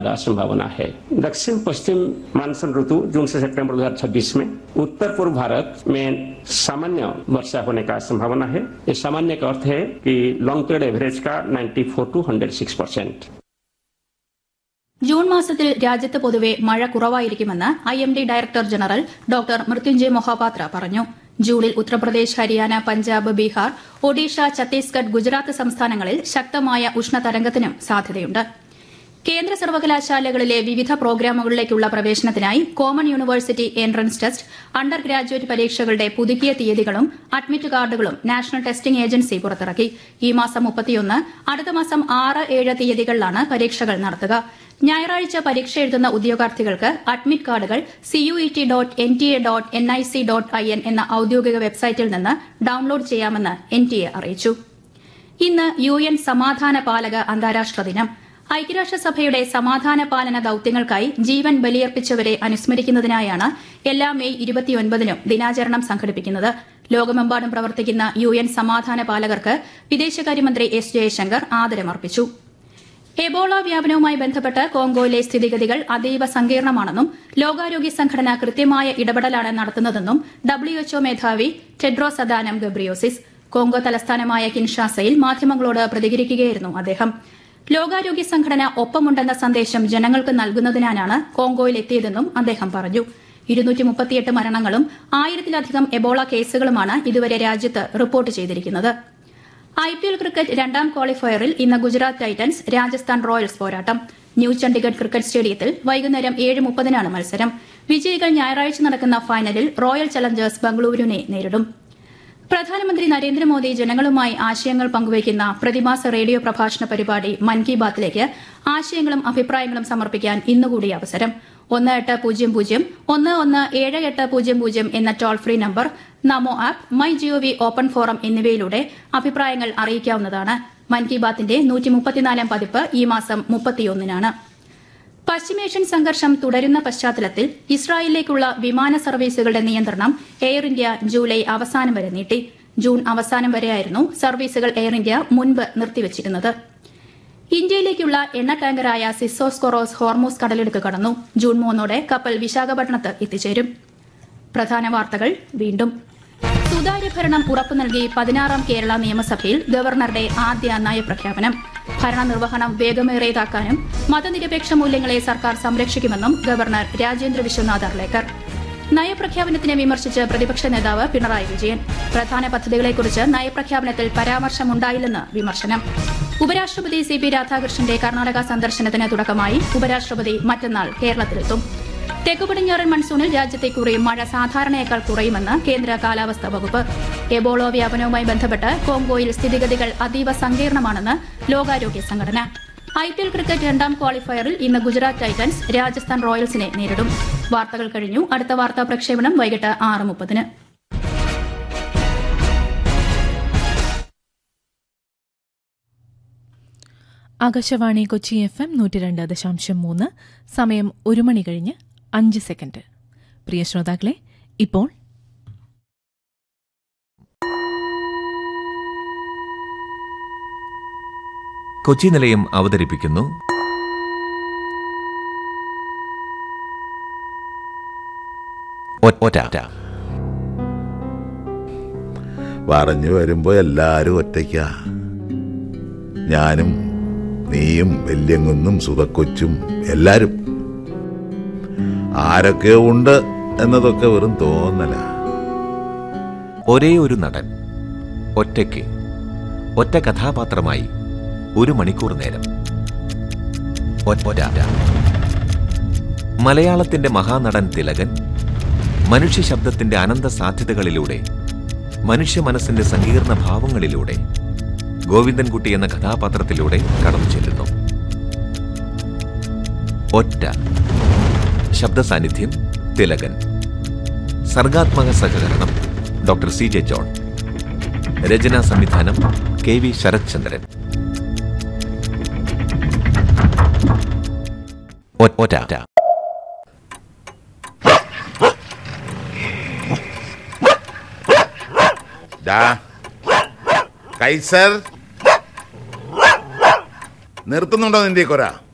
संभावना है दक्षिण पश्चिम मानसून ऋतु जून से सितंबर 2026 में उत्तर पूर्व भारत में सामान्य वर्षा होने का संभावना है ये सामान्य का अर्थ है कि लॉन्ग पीरियड एवरेज का 94 टू 106 परसेंट ജൂൺ മാസത്തിൽ രാജ്യത്ത് പൊതുവെ മഴ കുറവായിരിക്കുമെന്ന് I M D director general doctor Mrutyunjay Mohapatra പറഞ്ഞു ജൂണിൽ ഉത്തർപ്രദേശ് ഹരിയാന പഞ്ചാബ് ബീഹാർ ഒഡീഷ ഛത്തീസ്ഗഡ് ഗുജറാത്ത് സംസ്ഥാനങ്ങളിൽ ശക്തമായ ഉഷ്ണതരംഗത്തിനും സാധ്യതയുണ്ട് കേന്ദ്ര സർവകലാശാലകളിലെ വിവിധ പ്രോഗ്രാമുകളിലേക്കുള്ള പ്രവേശനത്തിനായി common university entrance test undergraduate പരീക്ഷകളുടെ പുതുക്കിയ തീയതികളും അഡ്മിറ്റ് കാർഡുകളും നാഷണൽ ടെസ്റ്റിംഗ് ഏജൻസി പുറത്തിറക്കി ഈ മാസം മുപ്പത്തിയൊന്ന് അടുത്ത മാസം ആറ് ഏഴ് തീയതികളിലാണ് പരീക്ഷകൾ നടത്തുക ഞായറാഴ്ച പരീക്ഷ എഴുതുന്ന ഉദ്യോഗാർത്ഥികൾക്ക് അഡ്മിറ്റ് കാർഡുകൾ CUET dot N T A dot N I C dot I N എന്ന ഔദ്യോഗിക വെബ്സൈറ്റിൽ നിന്ന് ഡൌൺലോഡ് ചെയ്യാമെന്ന് എൻ ടി എ അറിയിച്ചു ഇന്ന് യു എൻ സമാധാന പാലക അന്താരാഷ്ട്ര ദിനം ഐക്യരാഷ്ട്രസഭയുടെ സമാധാന പാലന ദൌത്യങ്ങൾക്കായി ജീവൻ ബലിയർപ്പിച്ചവരെ അനുസ്മരിക്കുന്നതിനായാണ് എല്ലാ മെയ് ഇരുപത്തിയൊൻപതിനും ദിനാചരണം സംഘടിപ്പിക്കുന്നത് ലോകമെമ്പാടും പ്രവർത്തിക്കുന്ന യു എൻ സമാധാന പാലകർക്ക് വിദേശകാര്യമന്ത്രി എസ് ജയശങ്കർ ആദരമർപ്പിച്ചു എബോള വ്യാപനവുമായി ബന്ധപ്പെട്ട് കോങ്കോയിലെ സ്ഥിതിഗതികൾ അതീവ സങ്കീർണമാണെന്നും ലോകാരോഗ്യ സംഘടന കൃത്യമായ ഇടപെടലാണ് നടത്തുന്നതെന്നും ഡബ്ല്യുഎച്ച്ഒ മേധാവി ടെഡ്രോസ് അദാനം ഗബ്രിയോസിസ് കോങ്കോ തലസ്ഥാനമായ കിൻഷാസയിൽ മാധ്യമങ്ങളോട് പ്രതികരിക്കുകയായിരുന്നു അദ്ദേഹം ലോകാരോഗ്യ സംഘടന ഒപ്പമുണ്ടെന്ന സന്ദേശം ജനങ്ങൾക്ക് നൽകുന്നതിനാണ് കോങ്കോയിലെത്തിയതെന്നും അദ്ദേഹം പറഞ്ഞു ഇരുന്നൂറ്റി മരണങ്ങളും ആയിരത്തിലധികം എബോള കേസുകളുമാണ് ഇതുവരെ രാജ്യത്ത് റിപ്പോർട്ട് ചെയ്തിരിക്കുന്നത് ഐ പി എൽ ക്രിക്കറ്റ് രണ്ടാം ക്വാളിഫയറിൽ ഇന്ന് ഗുജറാത്ത് ടൈറ്റൻസ് രാജസ്ഥാൻ റോയൽസ് പോരാട്ടം ന്യൂ ചണ്ഡിഗഡ് ക്രിക്കറ്റ് സ്റ്റേഡിയത്തിൽ വൈകുന്നേരം ഏഴ് മുപ്പതിനാണ് മത്സരം വിജയികൾ ഞായറാഴ്ച നടക്കുന്ന ഫൈനലിൽ റോയൽ ചലഞ്ചേഴ്സ് ബംഗളൂരുവിനെ നേരിടും പ്രധാനമന്ത്രി നരേന്ദ്രമോദി ജനങ്ങളുമായി ആശയങ്ങൾ പങ്കുവയ്ക്കുന്ന പ്രതിമാസ റേഡിയോ പ്രഭാഷണ പരിപാടി മൻ കി ബാത്തിലേക്ക് ആശയങ്ങളും അഭിപ്രായങ്ങളും സമർപ്പിക്കാൻ ഇന്നുകൂടി അവസരം ഒന്ന് എട്ട് പൂജ്യം പൂജ്യം ഒന്ന് ഒന്ന് ഏഴ് എട്ട് പൂജ്യം പൂജ്യം എന്ന toll free number Namo app my gov open forum എന്നിവയിലൂടെ അഭിപ്രായങ്ങൾ അറിയിക്കാവുന്നതാണ് മൻ കി ബാത്തിന്റെ നൂറ്റിമുപ്പത്തിനാലാം പതിപ്പ് ഈ മാസം മുപ്പത്തിയൊന്നിനാണ് പശ്ചിമേഷ്യൻ സംഘർഷം തുടരുന്ന പശ്ചാത്തലത്തിൽ ഇസ്രായേലിലേക്കുള്ള വിമാന സർവീസുകളുടെ നിയന്ത്രണം എയർ ഇന്ത്യ ജൂലൈ അവസാനം വരെ നീട്ടി ജൂൺ അവസാനം വരെയായിരുന്നു സർവീസുകൾ എയർ ഇന്ത്യ മുൻപ് നിർത്തിവച്ചിരുന്നത് ഇന്ത്യയിലേക്കുള്ള എണ്ണ ടാങ്കറായ സിസോസ് കൊറോസ് ഹോർമോസ് കടലിടുക്ക് കടന്നു ജൂൺ മൂന്നോടെ കപ്പൽ വിശാഖപട്ടണത്ത് എത്തിച്ചേരും പ്രധാന വാർത്തകൾ വീണ്ടും സുതാര്യ ഭരണം ഉറപ്പു നൽകി പതിനാറാം കേരള നിയമസഭയിൽ ഗവർണറുടെ ആദ്യ നയപ്രഖ്യാപനം ഭരണനിർവഹണം വേഗമേറിയതാക്കാനും മതനിരപേക്ഷ മൂല്യങ്ങളെ സർക്കാർ സംരക്ഷിക്കുമെന്നും ഗവർണർ രാജേന്ദ്ര വിശ്വനാഥ് അർലേക്കർ നയപ്രഖ്യാപനത്തിനെ വിമർശിച്ച് പ്രതിപക്ഷ നേതാവ് പിണറായി വിജയൻ പ്രധാന പദ്ധതികളെക്കുറിച്ച് നയപ്രഖ്യാപനത്തിൽ പരാമർശമുണ്ടായില്ലെന്ന് വിമർശനം ഉപരാഷ്ട്രപതി സി പി രാധാകൃഷ്ണന്റെ കർണാടക സന്ദർശനത്തിന് തുടക്കമായി ഉപരാഷ്ട്രപതി മറ്റന്നാൾ കേരളത്തിലെത്തും തെക്കു പടിഞ്ഞാറൻ മൺസൂണിൽ രാജ്യത്തെ കുറി മഴ സാധാരണയേക്കാൾ കുറയുമെന്ന് കേന്ദ്ര കാലാവസ്ഥാ വകുപ്പ് എബോളോ വ്യാപനവുമായി ബന്ധപ്പെട്ട് കോങ്കോയിൽ സ്ഥിതിഗതികൾ അതീവ സങ്കീർണമാണെന്ന് ലോകാരോഗ്യ സംഘടന ഐ പി എൽ ക്രിക്കറ്റ് രണ്ടാം ക്വാളിഫയറിൽ ഇന്ന് ഗുജറാത്ത് ടൈറ്റൻസ് രാജസ്ഥാൻ റോയൽസിനെ നേരിടും വാർത്തകൾ കഴിഞ്ഞു അടുത്ത വാർത്താ പ്രക്ഷേപണം വൈകിട്ട് ആറ് മുപ്പതിന് ആകാശവാണി കൊച്ചി എഫ് എം നൂറ്റി രണ്ട് ദശാംശം മൂന്ന് സമയം ഒരു മണി കഴിഞ്ഞ് അഞ്ച് സെക്കൻഡ് പ്രിയ ശ്രോതാക്കളെ ഇപ്പോൾ കൊച്ചി നിലയം അവതരിപ്പിക്കുന്നു ഒ- ഒറ്റ പറഞ്ഞു വരുമ്പോ എല്ലാരും ഒറ്റയ്ക്കാ ഞാനും നീയും വല്യങ്ങുന്നും സുതക്കൊച്ചും എല്ലാരും ആരൊക്കെ ഉണ്ട് എന്നതൊക്കെ വെറും തോന്നല ഒരേ ഒരു നടൻ ഒറ്റയ്ക്ക് ഒറ്റ കഥാപാത്രമായി ഒരു മണിക്കൂർ നേരം ഒ- ഒറ്റ മലയാളത്തിന്റെ മഹാനടൻ തിലകൻ മനുഷ്യ ശബ്ദത്തിന്റെ അനന്ത സാധ്യതകളിലൂടെ മനുഷ്യ മനസ്സിന്റെ സങ്കീർണ ഭാവങ്ങളിലൂടെ ഗോവിന്ദൻകുട്ടി എന്ന കഥാപാത്രത്തിലൂടെ കടന്നു ചെല്ലുന്നു ഒറ്റ ശബ്ദ സാന്നിധ്യം തിലകൻ സർഗാത്മക സഹകരണം ഡോക്ടർ സി ജെ ജോൺ രചനാ സംവിധാനം കെ വി ശരത് ചന്ദ്രൻ ഒ- ഒറ്റ ഡാ കൈസർ നിർത്തുന്നുണ്ടോ നിന്റെ ഈ കൊര